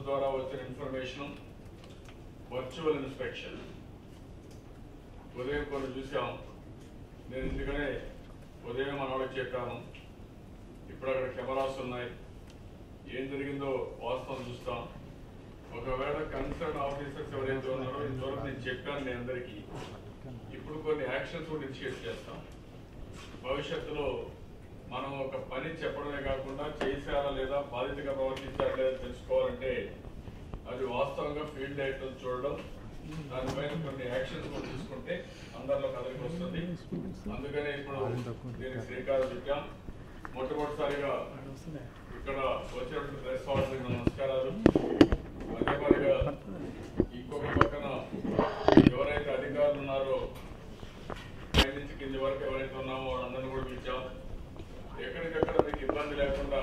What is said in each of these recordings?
ద్వారా వచ్చిన information virtual inspection ఉదయం కొన్ని చూసాం నేను ఎందుకనే ఉదయం మనవాళ్ళకి చెప్పాను ఇప్పుడు అక్కడ కెమెరాస్ ఉన్నాయి ఏం జరిగిందో వాస్తవం చూస్తాం ఒకవేళ కన్సర్న్ ఆఫీసర్స్ ఎవరైతే ఉన్నారో ఇంతవరకు నేను చెప్పాను మీ అందరికీ ఇప్పుడు కొన్ని యాక్షన్స్ కూడా ఇనిషియేట్ చేస్తాం భవిష్యత్తులో మనం ఒక పని చెప్పడమే కాకుండా చేశారా లేదా బాధితగా ప్రవర్తించారా లేదా తెలుసుకోవాలంటే అది వాస్తవంగా ఫీల్డ్ డేట్ చూడడం దానిపైన కొన్ని యాక్షన్స్ కూడా తీసుకుంటే అందరిలో కదలికి వస్తుంది అందుకనే ఇప్పుడు దీనికి శ్రీకారం చుట్టాం మొట్టమొదటిసారిగా ఇక్కడ వచ్చినటువంటి ప్రెస్ వాళ్ళకి నా నమస్కారాలు అదే మాదిరిగా ఇంకొక పక్కన ఎవరైతే అధికారులు ఉన్నారో పై నుంచి కింది వరకు ఎవరైతే ఉన్నామో వాళ్ళందరినీ కూడా పిలిచాం ఎక్కడికక్కడ మీకు ఇబ్బంది లేకుండా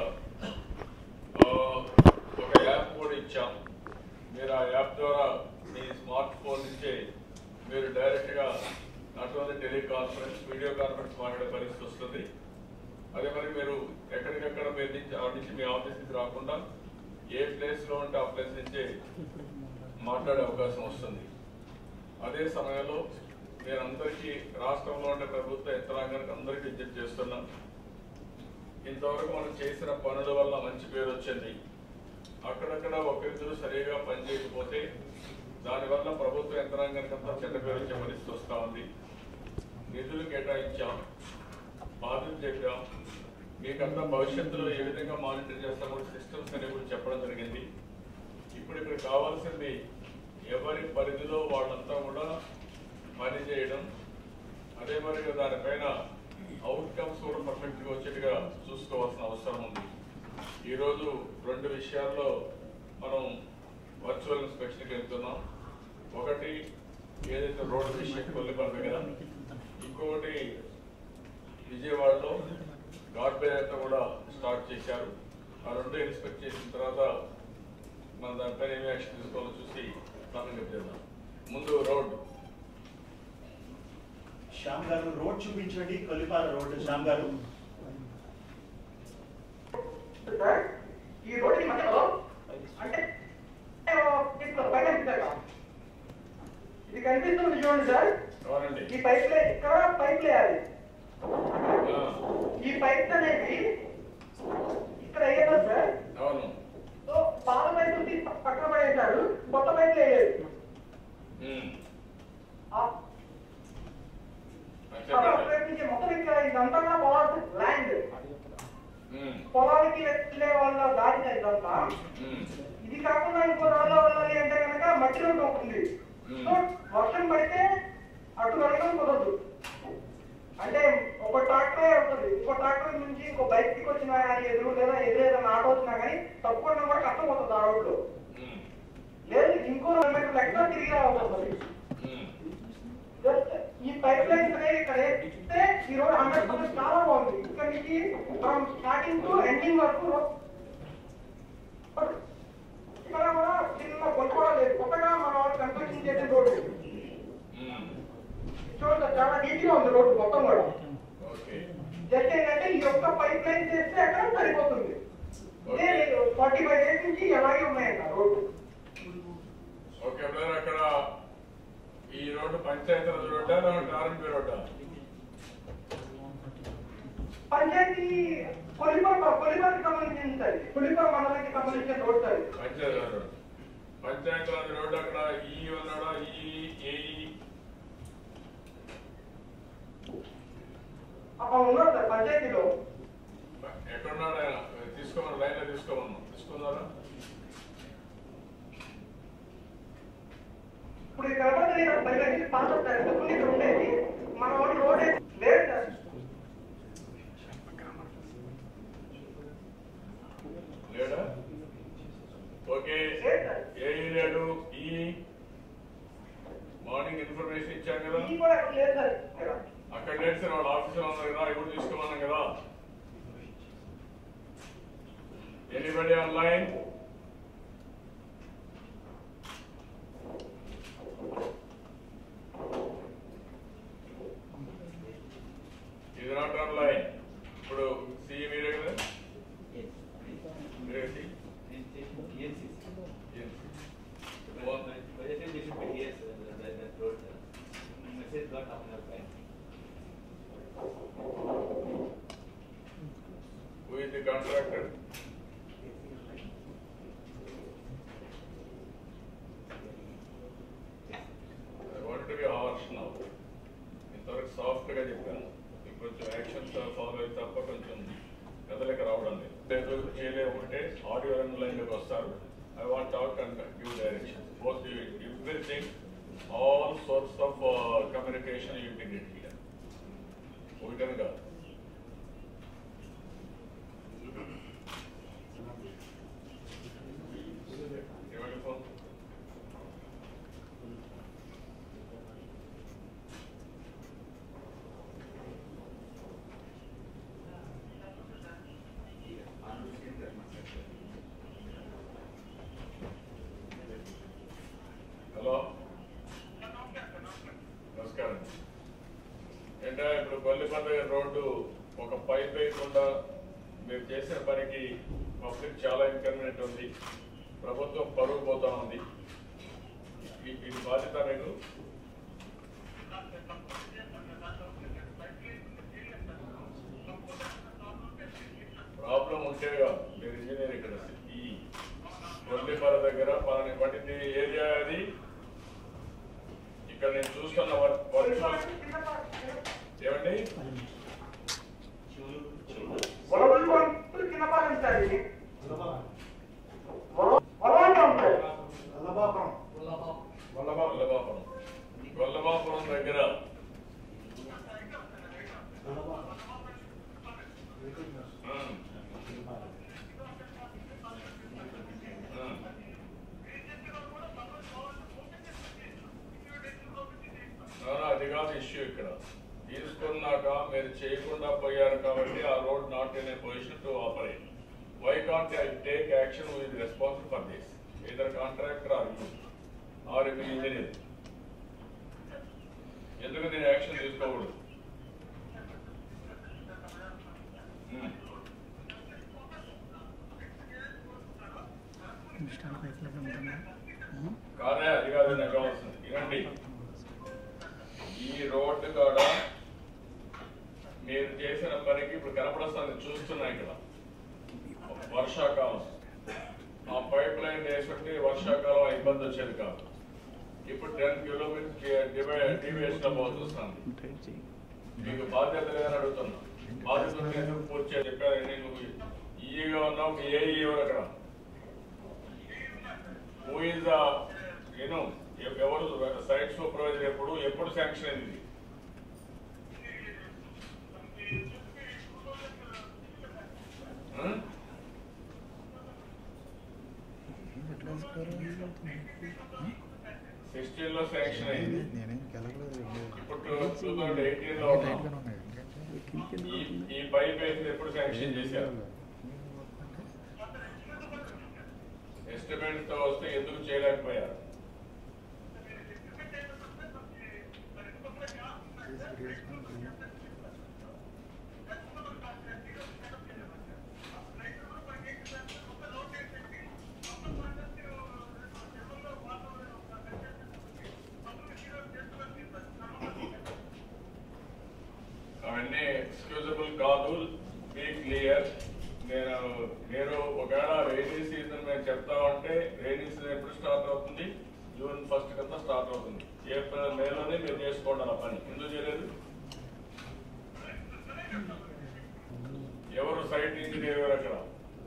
ఆ, ఒక యాప్ కూడా ఇచ్చాం మీరు ఆ యాప్ ద్వారా మీ స్మార్ట్ ఫోన్ నుంచే మీరు డైరెక్ట్ గా not only teleconference video conference మాట్లాడే పరిస్థితి వస్తుంది అదే మరి మీరు ఎక్కడికక్కడ మీరు నుంచి ఆ నుంచి మీ ఆఫీస్ నుంచి రాకుండా ఏ ప్లేస్ లో ఉంటే ఆ ప్లేస్ నుంచే మాట్లాడే అవకాశం వస్తుంది అదే సమయంలో నేను అందరికీ రాష్ట్రంలో ఉండే ప్రభుత్వ యంత్రాంగానికి అందరికీ విజ్ఞప్తి చేస్తున్నాను ఇంతవరకు మనం చేసిన పనుల వల్ల మంచి పేరు వచ్చింది అక్కడక్కడ ఒకరిద్దరు సరిగా పనిచేయకపోతే దానివల్ల ప్రభుత్వ యంత్రాంగానికి అంతా చెడ్డ పేరు వచ్చే పరిస్థితి వస్తా ఉంది నిధులు కేటాయించాం బాధ్యత చెప్పాం మీకంతా భవిష్యత్తులో ఏ విధంగా మానిటర్ చేస్తాం కూడా సిస్టమ్స్ అనేవి కూడా చెప్పడం జరిగింది ఇప్పుడు ఇక్కడ కావాల్సింది ఎవరి పరిధిలో వాళ్ళంతా కూడా పని చేయడం అదే మరి దానిపైన అవుట్కమ్స్ కూడా పర్ఫెక్ట్ గా వచ్చేట్టుగా చూసుకోవాల్సిన అవసరం ఉంది ఈ రోజు రెండు విషయాల్లో మనం వర్చువల్ ఇన్స్పెక్షన్కి వెళ్తున్నాం ఒకటి ఏదైతే రోడ్డు విషయం కొల్లిపల్లి దగ్గర ఇంకొకటి విజయవాడలో గాడ్బేర్ అంతా కూడా స్టార్ట్ చేశారు ఆ రెండు ఇన్స్పెక్ట్ చేసిన తర్వాత మన దానిపైన ఏమి యాక్షన్ తీసుకోవాలో చూసి ప్లానింగ్ చేద్దాం ముందు రోడ్ శ్యామ్ గారు రోడ్ చూపించండి కొలిపాల రోడ్ శ్యామ్ గారు సార్ ఈ రోడ్డు మధ్యలో అంటే ఇప్పుడు పైన ఇచ్చాక ఇది కనిపిస్తుంది చూడండి సార్ ఎవరండి ఈ పైప్ లే ఇక్కడ పైప్ వేయాలి ఆ, ఈ పైప్ అనేది ఇక్కడ వేయాలి సార్ అవును సో పాల పైపు తీసి పక్కన పడేశారు కొత్త పైప్ వేయాలి ఉమ్, ఆ చెప్పండి పైపు నుంచి మొత్తం ఇక్కడ ఇదంతా కూడా పొలాలు ల్యాండ్ ఉమ్, పొలాలకి వెళ్ళే వాళ్ళ దారి ఇదంతా ఉమ్, ఇది కాకుండా ఇంకో దారిలో వెళ్ళాలి అంటే కనుక మట్టి రోడ్డు ఉంటుంది సో వర్షం పడితే అటు వెళ్ళడం కుదరదు అంటే ఒక ట్రాక్టరే వస్తుంది ఇంకో ట్రాక్టర్ నుంచి ఇంకో బైక్ కి వచ్చినా కానీ ఎదురు లేదా ఎదురు ఏదైనా ఆటో వచ్చినా కానీ తప్పకుండా కూడా కష్టం అవుతుంది ఆ రోడ్లో ఉమ్, లేదు ఇంకో రెండు మీటర్లు ఎక్స్ట్రా తిరిగి రావాలి ఉమ్, జస్ట్ ఈ పైప్ లైన్స్ అనేవి ఇక్కడ ఇస్తే ఈ రోడ్ హండ్రెడ్ పర్సెంట్ చాలా బాగుంది ఇక్కడ నుంచి ఫ్రమ్ స్టార్టింగ్ టు ఎండింగ్ వరకు road- ఇక్కడ కూడా చిన్న కొనుక్కోవడం లేదు కొత్తగా మన వాళ్ళు కన్స్ట్రక్షన్ చేసిన రోడ్డు ఉమ్, చూడండి చాలా నీట్ గా ఉంది రోడ్డు మొత్తం కూడా ఓకే జస్ట్ ఏంటంటే ఈ యొక్క పైప్ లైన్ చేస్తే అక్కడ సరిపోతుంది ఇదే ఫార్టీ ఫైవ్ డేస్ నుంచి అలాగే ఉన్నాయంట రోడ్డు ఓకే బ్రదర్ అక్కడ ఈ రోడ్డు పంచాయతీ రోడ్డా లేదంటే ఆర్ఎంపీ రోడ్డా పంచాయతీ కొలిపర్ కొలిపర్కి సంబంధించింది సార్ కొలిపర్ మండలానికి సంబంధించిన రోడ్ సార్ ఇది. పంచాయతీ రోడ్డు పంచాయతీ రాజ్ రోడ్డు అక్కడ ఈ ఉన్నాడా ఈ ఏఈ అక్కడ ఉన్నారు సార్ పంచాయతీలో ఎక్కడున్నాడు ఆయన తీసుకోమని లైన్ లో తీసుకోమన్నాం తీసుకున్నారా ఇప్పుడు ఇక్కడ కనబడలేదు బయట నుంచి పాస్ అవుతారు ఇంతకుముందు ఇక్కడ ఉండేది మన వాళ్ళు రోడ్ ఏ- లేదు సార్ లేడా ఓకే లేదు సార్ ఏఈ లేడు ఈ మార్నింగ్ ఇన్ఫర్మేషన్ ఇచ్చాం కదా ఇది కూడా ఇక్కడ లేదు సార్ ఇక్కడ. అక్కడ లేదు సార్ వాళ్ళ ఆఫీసులో ఉన్నారు కదా ఇప్పుడు తీసుకోమన్నాం కదా ఎనీబడి ఆన్లైన్ ఇది నాట్ ఆన్లైన్ ఇప్పుడు సిఈ మీరే కదా మీరే సి Who is the contractor? I wanted to be harsh now. ఇంతవరకు సాఫ్ట్ గా చెప్పాను ఇంకొంచెం యాక్షన్ ఫాలో అయితే తప్ప కొంచెం కదలిక రావడం లేదు లేదు చేయలేకుంటే ఆడియో లైన్ లోకి వస్తారు I want out and give direction both everything all source of communication integrate here ఒకటని కాదు ఏమండి ఫోన్ హలో నమస్కారం ఏంటో ఇప్పుడు కొల్లిపండుగ రోడ్డు ఒక పైప్ వేయకుండా మీరు చేసిన పనికి పబ్లిక్ చాలా ఇన్కన్వీనియంట్ ఉంది ప్రభుత్వం పరుగు పోతా ఉంది ఈ- ఇది బాధ్యత మీకు ప్రాబ్లం ఉంటే కాదు మీరు ఇంజనీర్ ఇక్కడ ఈ కొల్లిపర దగ్గర పలాని పట్టింది ఏరియా అది ఇక్కడ నేను చూస్తున్న వర్క్ వర్క్ ఏమండి వలవలు కింద పాలించాలి వలవలు ఉంటాయి గొల్లబాపురం గొల్లబాపురం దగ్గర ఉమ్. ఉమ్. నానా, అది కాదు ఇష్యూ ఇక్కడ తీసుకున్నాక మీరు చేయకుండా పోయారు కాబట్టి ఆ road not in a position to operate why can't I take action with responsible for this either contractor or you or మీ ఇంజనీర్ ఎందుకు నేను యాక్షన్ తీసుకోకూడదు ఉమ్. కాదే అది కాదు నాకు కావాల్సింది వినండి ఈ రోడ్డు కూడా మీరు చేసిన పనికి ఇప్పుడు కనపడస్తుంది చూస్తున్నా ఇక్కడ వర్షాకాలం ఆ పైప్ లైన్ వేసుకుంటే వర్షాకాలం ఇబ్బంది వచ్చేది కాదు ఇప్పుడు టెన్ కిలోమీటర్ డివైడ్ డివియేషన్ పోతున్నాను మీకు బాధ్యత లేదని అడుగుతున్నా బాధ్యత ఉంటే ఎందుకు పూర్తి చేయాలి చెప్పారు నేను ఈగా ఉన్నావు మీ ఏ ఎవరు అక్కడ హూ ఇస్ ద యూనో ఎవరు సైట్ సూపర్వైజర్ ఎప్పుడు ఎప్పుడు శాంక్షన్ అయింది సిక్స్టీన్ లో శాంక్షన్ అయింది నేనేం గెలవలేదు ఇప్పుడు టూ థౌసండ్ ఎయిటీన్ లో ఉన్నాం ఈ ఈ పైప్ వేసి ఎప్పుడు శాంక్షన్ చేశారు ఎస్టిమేట్ తో వస్తే ఎందుకు చేయలేకపోయారు అవన్నీ ఎక్స్క్యూజబుల్ కాదు బీ క్లియర్ నేను మీరు ఒకవేళ రైనీ సీజన్ మేము చెప్తామంటే రైనీ సీజన్ ఎప్పుడు స్టార్ట్ అవుతుంది జూన్ ఫస్ట్ కింద స్టార్ట్ అవుతుంది ఏప్రిల్ మేలోనే మీరు చేసుకోండి ఆ పని ఎందుకు చేయలేదు ఎవరు సైట్ ఇంజనీర్ ఎవరు అక్కడ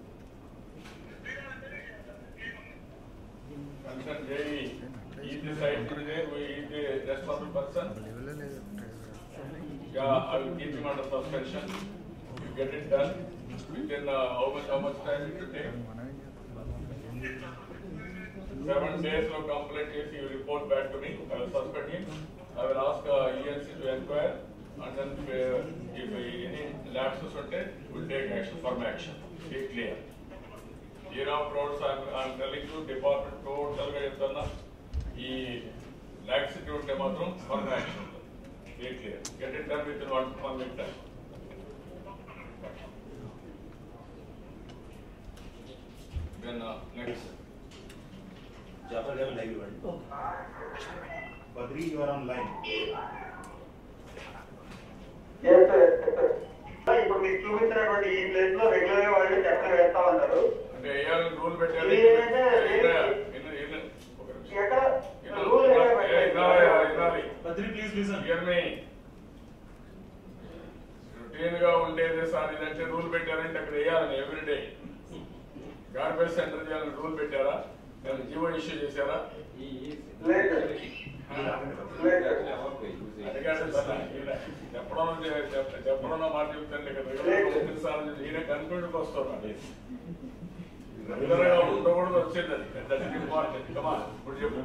కన్సర్న్ జేఈ ఇది సైట్ ఇంజనీర్ ఇది రెస్పాన్సిబుల్ పర్సన్ లెవెల్లో లేదు Yeah, I will keep him under suspension. You get it done within uh, how much, how much time it will take? మనం ఏం చేస్తాం Seven days of complaint case, he will report back to me. I will suspend him. I will ask uh, ENC to inquire and then uh, if any lapses are there, we will take action, firm action. Be clear. Year of roads, I am, I am telling you, department total గా చెప్తున్నా ఈ laxity ఉంటే మాత్రం firm action ఉంటుంది Be clear. Get it done within one, one week time. Then uh, next. Jafar garu live ఇవ్వండి Badri your on line Yes, sir. Yes, sir. ఇప్పుడు మీకు చూపించినటువంటి ఈ ప్లేస్ లో రెగ్యులర్ గా వాళ్ళు చెత్త వేస్తా ఉంటారు అంటే వేయాలని రూల్ పెట్టాలి ఇది ఏంటంటే ఇలా, ఇలా, ఇలా, ఒక నిమిషం. ఎక్కడ ఇలా, రూల్ ఇలా, ఏమైనా ఏ, వినాలి, వినాలి. Badri please listen Hear me. Routine గా ఉండేది సార్ ఇదంటే రూల్ పెట్టారంటే అక్కడ వేయాలని ఎవ్రీడే గార్బేజ్ సెంటర్ చేయాలని రూల్ పెట్టారా దాన్ని జీవో ఇష్యూ చేశారా లేదు లేదు అడిగాడు సార్ ఈయన చెప్పడం చెప్- చెప్పడం మాట చెప్తుంటే కదా రెగ్యులర్ సార్ ఈయన కన్ఫ్యూజన్ వస్తున్నాడు రెగ్యులర్ గా ఉండకూడదు వచ్చింది అది దట్ ఇస్ ఇంపార్టెంట్ కమా ఇప్పుడు చెప్పు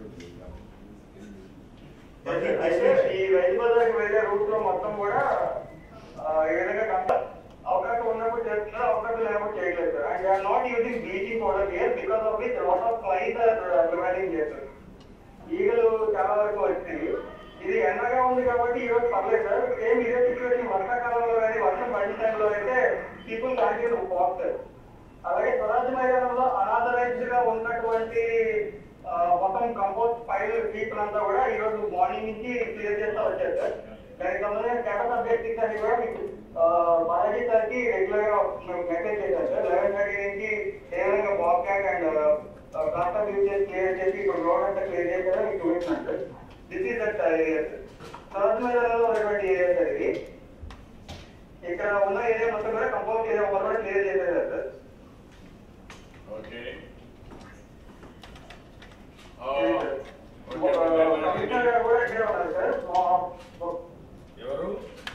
అయితే ఈ రైతు బజార్కి వెళ్ళే రూట్ లో మొత్తం కూడా ఆ, ఈ విధంగా కంప అవకాశం ఉన్నప్పుడు చేస్తున్నారు అవకాశం లేనప్పుడు చేయలేదు sir and are not using bleaching powder here because of which lot of flies are prevailing చేస్తారు ఈగలు చాలా వరకు వచ్చింది ఇది ఎండగా ఉంది కాబట్టి ఈ రోజు పర్లేదు సార్ సేమ్ ఇదే సిచ్యువేషన్ వర్షాకాలంలో కానీ వర్షం పడిన టైంలో అయితే పీపుల్ కంటిన్యూ పోస్తారు అలాగే స్వరాజ్ మైదానంలో అనాథరైజ్డ్ గా ఉన్నటువంటి ఆ, మొత్తం కంపోస్ట్ ఫైల్ పీపుల్ అంతా కూడా ఈ రోజు మార్నింగ్ నుంచి క్లియర్ చేస్తా వచ్చారు సార్ దానికి సంబంధించిన స్టేటస్ అప్డేట్స్ అని కూడా మీకు ఆ, బాలాజీ సార్కి రెగ్యులర్ గా మేము మెసేజ్ చేశారు సార్ లెవెన్ థర్టీ నుంచి ఏ విధంగా బాబ్ క్యాట్ అండ్ కాస్తా యూజ్ చేసి క్లియర్ చేసి ఇప్పుడు రోడ్ అంతా క్లియర్ చేశారో మీకు చూపించినాను sir this is that area sir Swaraj మైదానంలో ఉన్నటువంటి ఏరియా సార్ ఇది ఇక్కడ ఉన్న ఏరియా మొత్తం కూడా కంపోస్ట్ ఏరియా మొత్తం కూడా క్లియర్ చేశారు సార్ ఓకే కమిషనర్ గారు కూడా ఇక్కడే ఉన్నారు సార్ ఎవరు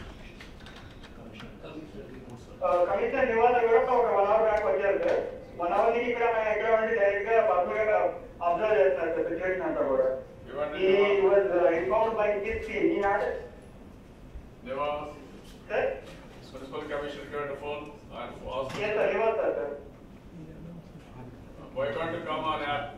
కమిషనర్ నివాస కూడా ఒక వన్ అవర్ బ్యాక్ వచ్చారు సార్ వన్ అవర్ నుంచి ఇక్కడ ఆయన ఇక్కడ ఉండి డైరెక్ట్ గా పర్సనల్ గా అబ్జర్వ్ చేస్తున్నారు సార్ సిచ్యువేషన్ అంతా కూడా ఇవ్వండి. ఈ was informed by this team ఈ not Nivas sir municipal commissioner కి phone yes sir Nivas sir sir why can't come on app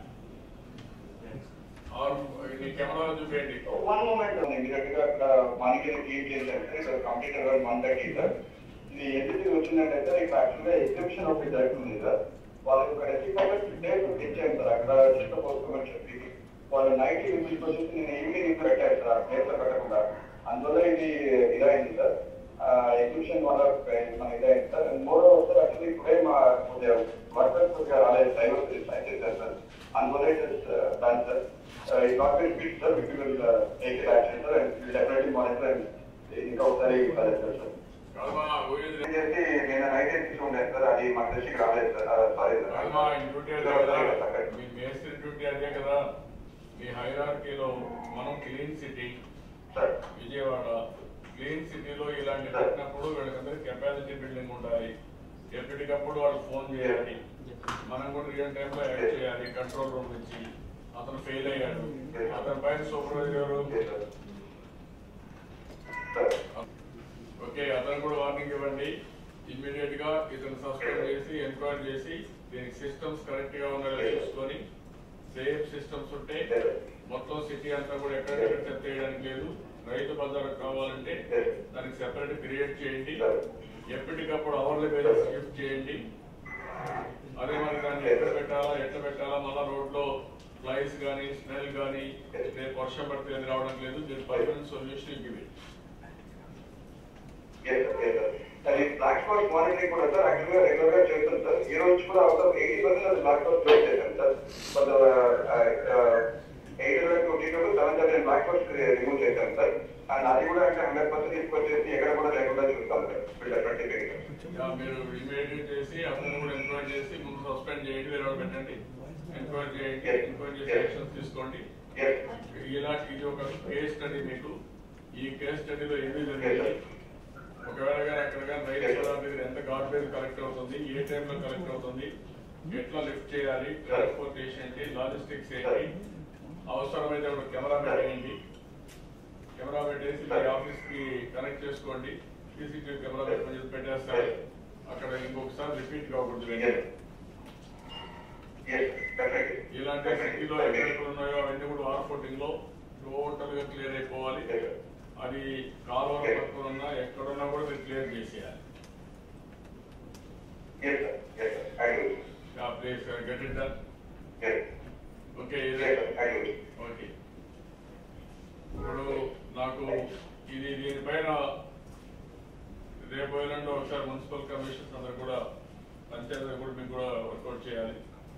or నీ కెమెరా చూపేయండి వన్ మూమెంట్ ఇమీడియట్ గా అక్కడ మనకి క్లీన్ చేశారు సార్ ఇక్కడ complete around one thirty sir ఇది ఎందుకు వచ్చిందంటే సార్ ఇక్కడ యాక్చువల్గా ఎగ్జిబిషన్ ఒకటి జరుగుతుంది సార్ వాళ్ళకి ఒక రెసిపీ డేట్ ఇచ్చాను సార్ అక్కడ చిన్న పోసుకోమని చెప్పి వాళ్ళు నైట్ విజిట్ వచ్చేసి నేను ఈవినింగ్ ఇంట్లో పెట్టారు సార్ ఆ ప్లేస్ లో పెట్టకుండా అందువల్ల ఇది ఇదైంది సార్ ఎగ్జిబిషన్ వల్ల మన ఇదైంది సార్ మూడో సార్ యాక్చువల్లీ ఇప్పుడే మా కొద్దిగా వర్కర్స్ కొద్దిగా రాలేదు డ్రైవర్స్ సైన్ చేశారు సార్ అందువల్ల దాని సార్ ఇది not very speed sir will take it action sir and definitely monitor and ఇంకా ఒకసారి సార్ కాదమ్మా ఊరేది చేసి నేను నైట్ ఎత్తి ఉండేది సార్ అది మా దృష్టికి రాలేదు సార్ సారీ కాదమ్మా ఈ డ్యూటీ అదే కదా మీ మేస్త్రి డ్యూటీ అదే కదా మీ హైరార్కీలో మనం clean city sir Vijayawada clean సిటీలో ఇలాంటి పెట్టినప్పుడు వీళ్ళకందరికీ కెపాసిటీ బిల్డింగ్ ఉండాలి ఎప్పటికప్పుడు వాళ్ళకి ఫోన్ చేయాలి మనం కూడా రియల్ టైంలో యాడ్ చేయాలి కంట్రోల్ రూమ్ నుంచి అతను ఫెయిల్ అయ్యాడు అతని పైన సూపర్వైజర్ సార్ ఓకే అతను కూడా వార్నింగ్ ఇవ్వండి ఇమ్మీడియట్ గా ఇతను సస్పెండ్ చేసి ఎంక్వైరీ చేసి దీనికి సిస్టమ్స్ కరెక్ట్ గా ఉన్నాయో చూసుకొని సేఫ్ సిస్టమ్స్ ఉంటే మొత్తం సిటీ అంతా కూడా ఎక్కడెక్కడ చెత్త వేయడానికి లేదు రైతు బజార్ కావాలంటే దానికి సెపరేట్ క్రియేట్ చేయండి ఎప్పటికప్పుడు అవర్ల బేసిస్ షిఫ్ట్ చేయండి అదే మరి దాన్ని ఎక్కడ పెట్టాలా ఎట్లా పెట్టాలా మళ్ళా రోడ్ లో ఫ్లైస్ కానీ స్మెల్ కానీ రేపు వర్షం పడితే అది రావడం లేదు దీని పర్మనెంట్ సొల్యూషన్ ఇవి Yes, sir, yes, sir. అది బ్లాక్ స్పాట్ మానిటరింగ్ కూడా సార్ యాక్చువల్గా రెగ్యులర్ గా చేస్తాం సార్ ఈ రోజు కూడా అవుతాం ఎయిటీ పర్సెంట్ అది బ్లాక్ స్పాట్ క్లోజ్ చేశాం sir but eight hundred twenty two seven thirty black spots remove చేశాం సార్ అండ్ అది కూడా అంటే హండ్రెడ్ పర్సెంట్ తీసుకొచ్చేసి ఎక్కడ కూడా లేకుండా చూస్తాం సార్ డెఫినెట్లీ యా, మీరు ఇమీడియట్ చేసి అతను కూడా ఎంక్వైరీ చేసి ముందు సస్పెండ్ చేయండి వేరే వాళ్ళు పెట్టండి ఎంక్వైరీ చేయండి ఎంక్వైరీ చేసి యాక్షన్స్ తీసుకోండి ఎస్ ఇలాంటి ఇది ఒక కేస్ స్టడీ మీకు ఈ కేస్ స్టడీలో ఏమీ జరిగింది ఒకవేళ కానీ అక్కడ కానీ రైతు పొలాల దగ్గర ఎంత గార్బేజ్ కలెక్ట్ అవుతుంది ఏ టైంలో కలెక్ట్ అవుతుంది ఎట్లా లిఫ్ట్ చేయాలి ట్రాన్స్పోర్టేషన్ ఏంటి లాజిస్టిక్స్ ఏంటి అవసరమైతే ఒక కెమెరా పెట్టేయండి కెమెరా పెట్టేసి మీ ఆఫీస్ కి కనెక్ట్ చేసుకోండి సీసీటీవీ కెమెరా పెట్టుకొని పెట్టేస్తారు అక్కడ ఇంకొకసారి రిపీట్ కాకూడదు వెంటనే. ఎస్ డెఫినెట్లీ ఇలాంటి సిటీలో ఎక్కడెక్కడ ఉన్నాయో అవన్నీ కూడా వార్ ఫోటింగ్ లో టోటల్ గా క్లియర్ అయిపోవాలి అది కాలువ పక్కన ఉన్నా ఎక్కడున్నా కూడా మీరు క్లియర్ చేసేయాలి yes sir yes sir I do please get it done yes okay yes sir I do okay ఇప్పుడు నాకు ఇది దీనిపైన రేపు ఎల్లుండి ఒకసారి మున్సిపల్ కమిషన్స్ అందరు కూడా పంచాయతీ కూడా మీకు కూడా వర్కౌట్ చేయాలి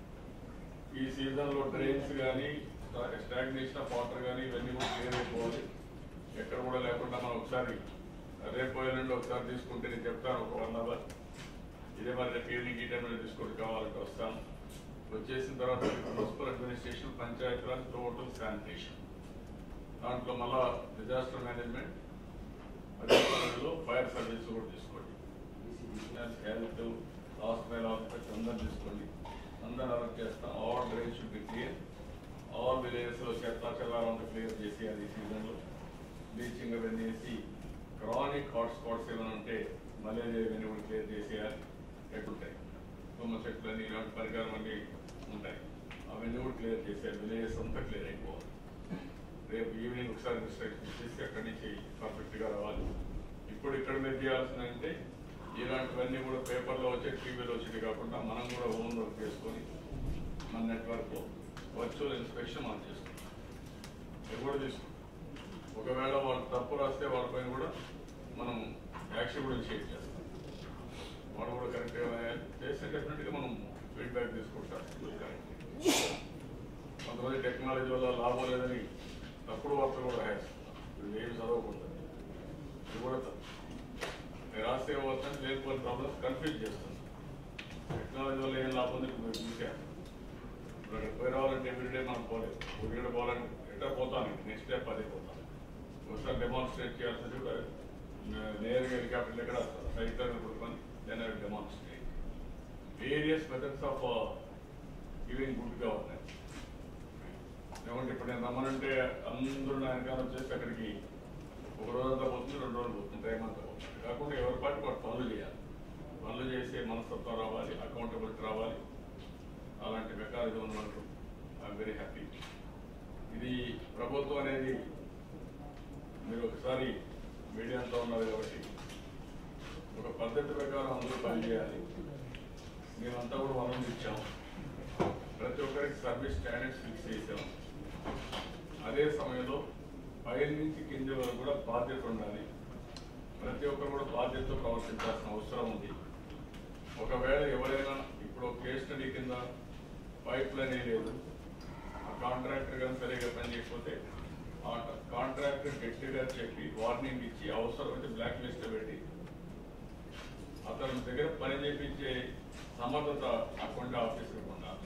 ఈ సీజన్ లో డ్రైన్స్ కానీ స్టాగ్నేషన్ ఆఫ్ వాటర్ కానీ ఇవన్నీ కూడా క్లియర్ అయిపోవాలి ఎక్కడ కూడా లేకుండా మనం ఒకసారి రేపు ఎల్లుండి ఒకసారి తీసుకుంటే నేను చెప్తాను ఒక వన్ అవర్ ఇదే మరి రేపు ఈవినింగ్ ఈ టైంలో తీసుకుంటే కావాలంటే వస్తాను వచ్చేసిన తర్వాత municipal administration Panchayat Raj total sanitation దాంట్లో మళ్ళా డిజాస్టర్ మేనేజ్మెంట్ అధికారులు ఫైర్ సర్వీస్ కూడా తీసుకోండి హెల్త్ హాస్పిటల్ హాస్పిటల్ అందరు తీసుకోండి అందరు అలర్ట్ చేస్తాం all drain should be clear all villages లో చెత్త చెదారం క్లియర్ చేసి అది సీజన్ లో బ్లీచింగ్ అవన్నీ వేసి క్రానిక్ హాట్ స్పాట్స్ ఏమైనా ఉంటే మలేరియా ఇవన్నీ కూడా క్లియర్ చేసేయాలి ఎట్లుంటాయి తుమ్మ చెట్లు అన్ని ఇలాంటి పరికరం అన్ని ఉంటాయి అవన్నీ కూడా క్లియర్ చేసేయాలి విలేజెస్ అంతా క్లియర్ అయిపోవాలి రేపు ఈవినింగ్ ఒకసారి ఇన్స్ట్రక్షన్స్ చేసి అక్కడి నుంచి పర్ఫెక్ట్ గా రావాలి ఇప్పుడు ఇక్కడ మీరు చేయాల్సిందంటే ఇలాంటివన్నీ కూడా పేపర్లో వచ్చే టీవీలో వచ్చేది కాకుండా మనం కూడా ఓన్ వర్క్ చేసుకొని మన నెట్వర్క్ వర్చువల్ ఇన్స్పెక్షన్ మనం చేసుకుంటాం ఇది కూడా తీసుకుంటాం ఒకవేళ వాళ్ళు తప్పు రాస్తే వాళ్ళపైన కూడా మనం యాక్షన్ కూడా ఇనిషియేట్ చేస్తాం వాళ్ళు కూడా కరెక్ట్గా చేస్తే డెఫినెట్గా మనం ఫీడ్బ్యాక్ తీసుకుంటాం కరెక్ట్ కొంతమంది టెక్నాలజీ వల్ల లాభం లేదని తప్పుడు వార్తలు కూడా రాయేస్తున్నారు ఇది ఏమి చదవకుండా ఇది కూడా తప్పు నేను రాస్తే ఏమవుతుంది లేకపోతే ప్రాబ్లమ్స్ కన్ఫ్యూజ్ చేస్తుంది టెక్నాలజీ వల్ల ఏం లాభం ఉంది ఇప్పుడు మీరు చూశారు ఇప్పుడు అక్కడ పోయి రావాలంటే ఎవ్రీడే మనం పోలేదు ఉడిగడ పోవాలంటే ఎట్లా పోతాను నెక్స్ట్ స్టెప్ అదే పోతాను ఒకసారి డెమాన్స్ట్రేట్ చేయాల్సింది కూడా నే- నేరుగా హెలికాప్టర్ ఎక్కడ సైకిల్ పడుకొని then demonstrate various methods of giving good governance ఏమంటే ఇప్పుడు నేను రమ్మనంటే అందరూ నా వెనకాల వచ్చేసి అక్కడికి ఒక రోజంతా పోతుంది రెండు రోజులు పోతుంది టైం అంతా పోతుంది కాకుండా ఎవరి పాటి వాడు పనులు చేయాలి పనులు చేసే మనస్తత్వం రావాలి అకౌంటబిలిటీ రావాలి అలాంటి మెకానిజం ఉన్నట్టు ఐఎమ్ వెరీ హ్యాపీ ఇది ప్రభుత్వం అనేది మీరు ఒకసారి మీడియాతో ఉన్నారు కాబట్టి ఒక పద్ధతి ప్రకారం అందరూ పనిచేయాలి మేమంతా కూడా వనం ఇచ్చాం ప్రతి ఒక్కరికి సర్వీస్ స్టాండర్డ్స్ ఫిక్స్ చేసాం అదే సమయంలో పై నుంచి కింది వరకు కూడా బాధ్యత ఉండాలి ప్రతి ఒక్కరు కూడా బాధ్యతతో ప్రవర్తించాల్సిన అవసరం ఉంది ఒకవేళ ఎవరైనా ఇప్పుడు కేస్ స్టడీ కింద పైప్ లైన్ లేదు ఆ కాంట్రాక్టర్ కానీ సరిగా పని చేయకపోతే ఆ కాంట్రాక్టర్ గట్టిగా చెప్పి వార్నింగ్ ఇచ్చి అవసరమైతే బ్లాక్ లిస్ట్ పెట్టి అతని దగ్గర పని చేపించే సమర్థత అకౌంట్ ఆఫీసర్కి ఉండాలి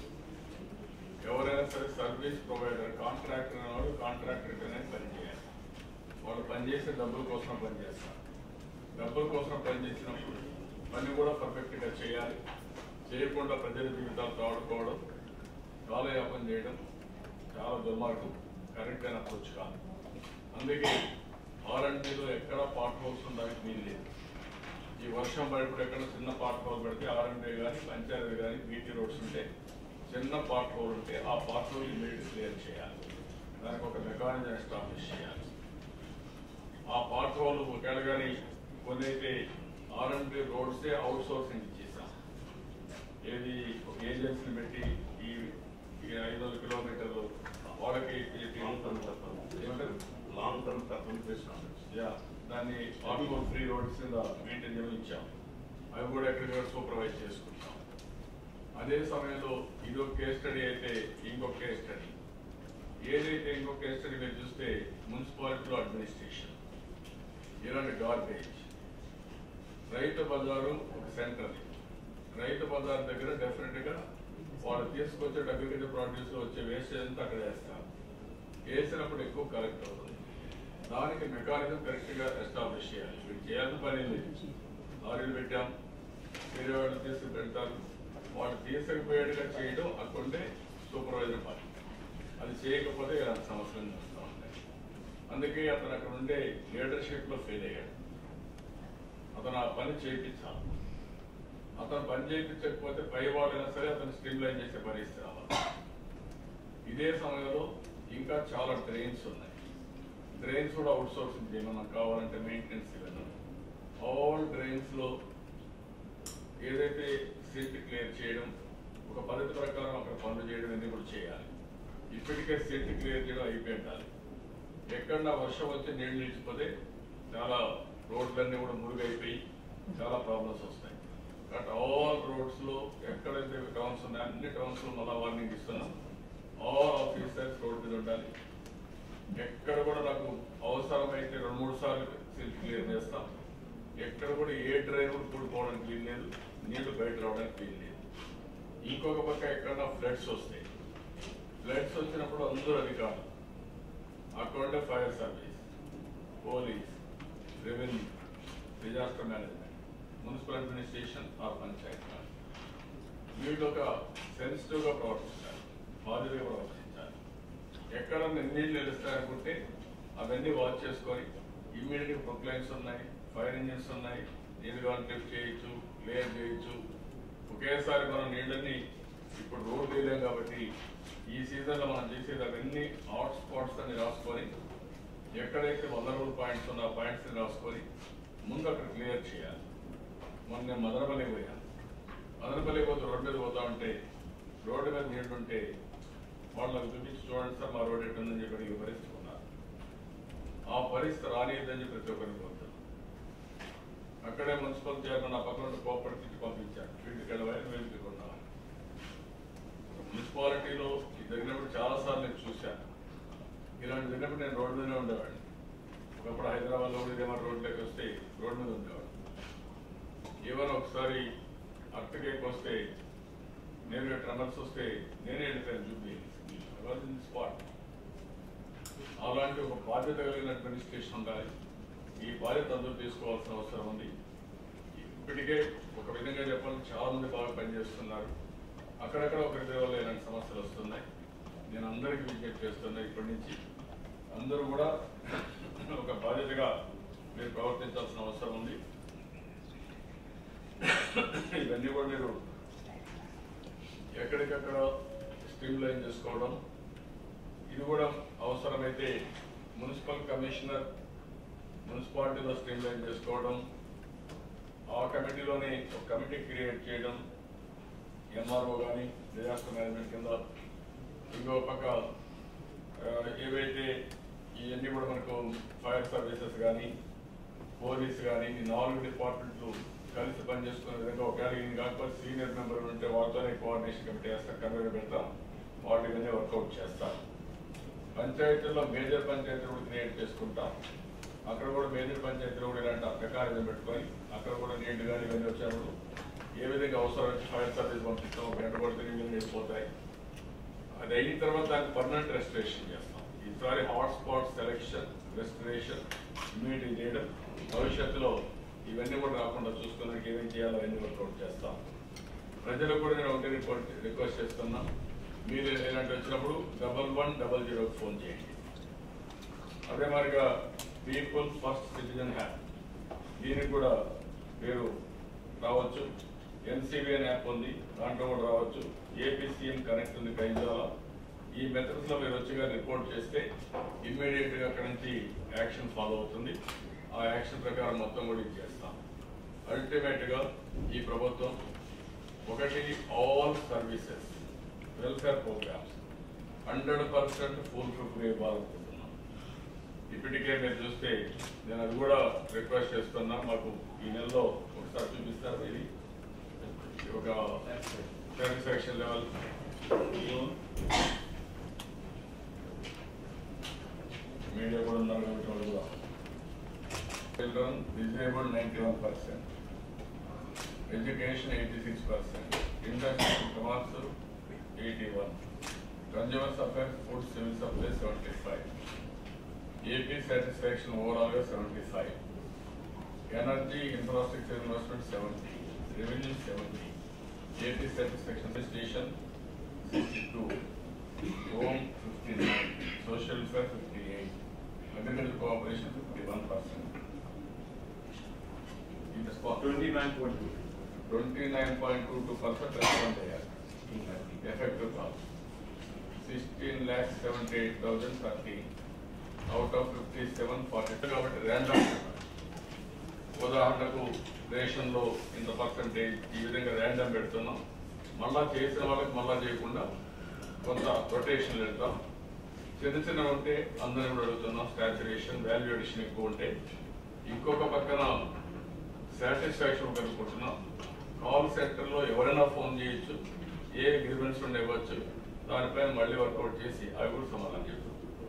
ఎవరైనా సరే సర్వీస్ ప్రొవైడర్ కాంట్రాక్టర్ అనేవాడు కాంట్రాక్టర్ అనేది పని చేయాలి వాళ్ళు పనిచేసే డబ్బుల కోసం పనిచేస్తారు డబ్బుల కోసం పనిచేసినప్పుడు పని కూడా పర్ఫెక్ట్ గా చేయాలి చేయకుండా ప్రజల జీవితాలతో ఆడుకోవడం కాలయాపన చేయడం చాలా దుర్మార్గం కరెక్ట్ అయిన అప్రోచ్ కాదు అందుకే ఆర్ఎండ్లో ఎక్కడ పార్ట్ హౌస్ ఉండడానికి వీలు లేదు ఈ వర్షం పడినప్పుడు ఎక్కడ చిన్న పార్ట్ హోల్ పెడితే ఆర్ఎండ్ఏ కానీ పంచాయతీ కానీ బీటీ రోడ్స్ ఉంటే చిన్న పార్ట్ హోల్ ఉంటే ఆ పార్ట్ హోల్ ఇమీడియట్ క్లియర్ చేయాలి దానికి ఒక మెకానిజం ఎస్టాబ్లిష్ చేయాలి ఆ పార్ట్ హోల్ ఒకవేళ కానీ కొన్ని అయితే ఆర్ఎండ్ఏ రోడ్సే అవుట్ సోర్సింగ్ ఇచ్చేసాం ఏది ఒక ఏజెన్సీని పెట్టి ఈ ఈ ఐదు వందల కిలోమీటర్లు వాళ్ళకి ఏమంటారు లాంగ్ టర్మ్ కమ్యూనికేషన్ యా దాన్ని ఆటోమోబైల్ ఫ్రీ రోడ్స్ కింద మెయింటైన్ చేయడం ఇచ్చాం అవి కూడా ఎక్కడికక్కడ సూపర్వైజ్ చేసుకుంటాం అదే సమయంలో ఇది ఒక కేస్ స్టడీ అయితే ఇంకొక కేస్ స్టడీ ఏదైతే ఇంకొక కేస్ స్టడీ మీరు చూస్తే మున్సిపాలిటీలో అడ్మినిస్ట్రేషన్ ఇలాంటి గార్బేజ్ రైతు బజారు ఒక సెంటర్ రైతు బజార్ దగ్గర డెఫినెట్ గా వాళ్ళు తీసుకొచ్చే అగ్రికల్చర్ ప్రొడ్యూస్ లో వచ్చే వేస్టేజ్ అంతా అక్కడ వేస్తారు వేసినప్పుడు ఎక్కువ కలెక్ట్ అవుతుంది దానికి మెకానిజం కరెక్ట్ గా ఎస్టాబ్లిష్ చేయాలి వీళ్ళు చేయాల్సిన పని లేదు లారీలు పెట్టాం వేరే వాళ్ళు తీసుకు పెడతారు వాళ్ళు తీసుకుపోయేట్టుగా చేయడం అక్కడే సూపర్వైజర్ పని అది చేయకపోతే ఇలాంటి సమస్యలు వస్తూ ఉంటాయి అందుకే అతను అక్కడ ఉండే లీడర్షిప్ లో ఫెయిల్ అయ్యాడు అతను ఆ పని చేయించాలి అతను పని చేయించకపోతే పై వాళ్ళైనా సరే అతను స్ట్రీమ్ లైన్ చేసే పరిస్థితి రావాలి ఇదే సమయంలో ఇంకా చాలా డ్రైన్స్ ఉన్నాయి డ్రైన్స్ కూడా అవుట్ సోర్సింగ్ చేయమన్నా కావాలంటే మెయింటెనెన్స్ ఇవన్నీ ఆల్ డ్రైన్స్ లో ఏదైతే సీట్ క్లియర్ చేయడం ఒక పద్ధతి ప్రకారం అక్కడ పనులు చేయడం అనేది కూడా చేయాలి ఇప్పటికే సీట్ క్లియర్ చేయడం అయిపోయి ఉండాలి ఎక్కడ వర్షం వచ్చి నీళ్లు నిలిచిపోతే చాలా రోడ్లన్నీ కూడా మురుగైపోయి చాలా ప్రాబ్లమ్స్ వస్తాయి బట్ ఆల్ రోడ్స్ లో ఎక్కడైతే టౌన్స్ ఉన్నాయో అన్ని టౌన్స్ లో మళ్ళా వార్నింగ్ ఇస్తున్నాం ఆల్ ఆఫీసర్స్ రోడ్ మీద ఉండాలి ఎక్కడ కూడా నాకు అవసరమైతే రెండు మూడు సార్లు సిల్క్ క్లియర్ చేస్తాం ఎక్కడ కూడా ఏ డ్రైవర్ కూడుకోవడానికి వీలు లేదు నీళ్లు బయట రావడానికి వీలు లేదు ఇంకొక పక్క ఎక్కడన్నా ఫ్లడ్స్ వస్తాయి ఫ్లడ్స్ వచ్చినప్పుడు అందరూ అధికారులు అక్కడ fire service police revenue disaster management municipal administration or panchayat raj వీళ్ళు ఒక సెన్సిటివ్ గా ప్రవర్తించాలి బాధ్యతగా ప్రవర్తించాలి ఎక్కడన్నా నీళ్ళు నిలుస్తాయనుకుంటే అవన్నీ వాచ్ చేసుకొని ఇమ్మీడియట్ ప్రొక్లైన్స్ ఉన్నాయి ఫైర్ ఇంజిన్స్ ఉన్నాయి నీళ్ళు కానీ లిఫ్ట్ చేయొచ్చు క్లియర్ చేయొచ్చు ఒకేసారి మనం నీళ్ళని ఇప్పుడు రోడ్ వేయలేం కాబట్టి ఈ సీజన్ లో మనం చేసేది అవన్నీ హాట్ స్పాట్స్ అని రాసుకొని ఎక్కడైతే వనరబుల్ పాయింట్స్ ఉన్న పాయింట్స్ ని రాసుకొని ముందు అక్కడ క్లియర్ చేయాలి మొన్న నేను మదనపల్లి పోయాను మదనపల్లి పోతే రోడ్డు మీద పోతా ఉంటే రోడ్డు మీద నీళ్లు ఉంటే వాళ్ళకి చూపించి చూడండి సార్ మా రోడ్ ఎట్టుందని చెప్పి అడిగే పరిస్థితి ఉన్నారు ఆ పరిస్థితి రానియద్దని చెప్పి ప్రతి ఒక్కరిని కోరుతున్నాను అక్కడే మున్సిపల్ చైర్మన్ ఆ పక్కన కోపడి తిట్టి పంపించారు వీటికి వెళ్ళవని వీళ్ళకి కొన్నాను మున్సిపాలిటీలో ఇది జరిగినప్పుడు చాలా సార్లు నేను చూశాను ఇలాంటి జరిగినప్పుడు నేను రోడ్డు మీదనే ఉండేవాడిని ఒకప్పుడు హైదరాబాద్ లో కూడా ఇదేమో రోడ్లోకి వస్తే రోడ్డు మీద ఉండేవాడు ఈవెన్ ఒకసారి అట్టకేకి వస్తే నేను ట్రమల్స్ వస్తే నేనే వెళ్ళిపోయాను చూపి స్పాట్ అలాంటి ఒక బాధ్యత కలిగిన అడ్మినిస్ట్రేషన్ ఉండాలి ఈ బాధ్యత అందరూ తీసుకోవాల్సిన అవసరం ఉంది ఇప్పటికే ఒక విధంగా చెప్పాలంటే చాలా మంది బాగా పనిచేస్తున్నారు అక్కడక్కడ ఒకరి వల్ల ఇలాంటి సమస్యలు వస్తున్నాయి నేను అందరికీ విజ్ఞప్తి చేస్తున్నా ఇప్పటి నుంచి అందరూ కూడా ఒక బాధ్యతగా మీరు ప్రవర్తించాల్సిన అవసరం ఉంది ఇవన్నీ కూడా మీరు ఎక్కడికక్కడ స్ట్రీమ్ లైన్ చేసుకోవడం ఇది కూడా అవసరమైతే మున్సిపల్ కమిషనర్ మున్సిపాలిటీలో స్ట్రీమ్ లైన్ చేసుకోవడం ఆ కమిటీలోనే ఒక కమిటీ క్రియేట్ చేయడం ఎంఆర్ఓ కానీ డిజాస్టర్ మేనేజ్మెంట్ కింద ఇంకో పక్క ఆ, ఏవైతే ఇవన్నీ కూడా మనకు ఫైర్ సర్వీసెస్ కానీ పోలీస్ కానీ ఈ నాలుగు డిపార్ట్మెంట్లు కలిసి పనిచేసుకునే విధంగా ఒకవేళ ఈయన కాకపోతే సీనియర్ మెంబర్ ఉంటే వాళ్ళతోనే కోఆర్డినేషన్ కమిటీ వేస్తాం కన్వీనర్ పెడతాం వాళ్ళు ఇవన్నీ వర్కౌట్ చేస్తాం పంచాయతీల్లో మేజర్ పంచాయతీలు కూడా క్రియేట్ చేసుకుంటాం అక్కడ కూడా మేజర్ పంచాయతీలో కూడా ఇలాంటి మెకానిజం పెట్టుకొని అక్కడ కూడా నీళ్లు కానీ ఇవన్నీ వచ్చినప్పుడు ఏ విధంగా అవసరం వచ్చి ఫైర్ సర్వీస్ పంపిస్తాం ఒక గంట పడితే నీళ్ళు వెళ్ళిపోతాయి అది అయిన తర్వాత దానికి పర్మనెంట్ రెస్టరేషన్ చేస్తాం ఈసారి hot spot selection restoration immunity చేయడం భవిష్యత్తులో ఇవన్నీ కూడా రాకుండా చూసుకోవడానికి ఏమేం చేయాలో అవన్నీ వర్కౌట్ చేస్తాం ప్రజలకు కూడా నేను ఒకటి రిపోర్ట్ రిక్వెస్ట్ చేస్తున్నా మీరు ఇలాంటి వచ్చినప్పుడు డబల్ వన్ డబల్ జీరోకి ఫోన్ చేయండి అదే మాదిరిగా పీపుల్ ఫస్ట్ సిటిజన్ హ్యాప్ దీనికి కూడా మీరు రావచ్చు ఎన్సీబీఎన్ యాప్ ఉంది దాంట్లో కూడా రావచ్చు ఏపీసీఎం కనెక్ట్ ఉంది కైజాల ఈ మెథడ్స్ లో మీరు వచ్చిగా రిపోర్ట్ చేస్తే ఇమ్మీడియట్ గా అక్కడ నుంచి యాక్షన్ ఫాలో అవుతుంది ఆ యాక్షన్ ప్రకారం మొత్తం కూడా ఇది చేస్తాం అల్టిమేట్ గా ఈ ప్రభుత్వం ఒకటి all services welfare programmes hundred percent fulfil ఇవ్వాలనుకుంటున్నాం ఇప్పటికే మీరు చూస్తే నేను అది కూడా రిక్వెస్ట్ చేస్తున్నా మాకు ఈ నెలలో ఒకసారి చూపిస్తారు ఇది ఒక సాటిస్ఫాక్షన్ లెవెల్ మీడియా కూడా ఉన్నారు కాబట్టి వాళ్ళు కూడా children disable ninety one percent education eighty six percent industry commerce eighty one consumer supplies food civil supply seventy five AP satisfaction overall గా seventy five energy infrastructure investment seventy revenue seventy AP satisfaction station sixty two home fifty nine social welfare fifty eight agriculture cooperation fifty one percent twenty nine point two twenty nine point two two percent respond అయ్యారు effective call sixteen lakhs seventy eight thousand thirty out of fifty seven forty కాబట్టి random ఉదాహరణకు రేషన్లో ఇంత percentage ఈ విధంగా random పెడుతున్నాం మళ్ళా చేసిన వాళ్ళకి మళ్ళా చేయకుండా కొంత రొటేషన్ పెడతాం చిన్న చిన్న ఉంటే అందరిని కూడా అడుగుతున్నాం స్టాచురేషన్ వాల్యుయేషన్ ఎక్కువ ఉంటే ఇంకొక పక్కన సాటిస్ఫాక్షన్ కనుక్కుంటున్నాం కాల్ సెంటర్లో ఎవరైనా ఫోన్ చేయొచ్చు ఏ గ్రీవెన్స్ ఉండి ఇవ్వచ్చు దానిపైన మళ్ళీ వర్కౌట్ చేసి అవి కూడా సమాధానం చెప్తాం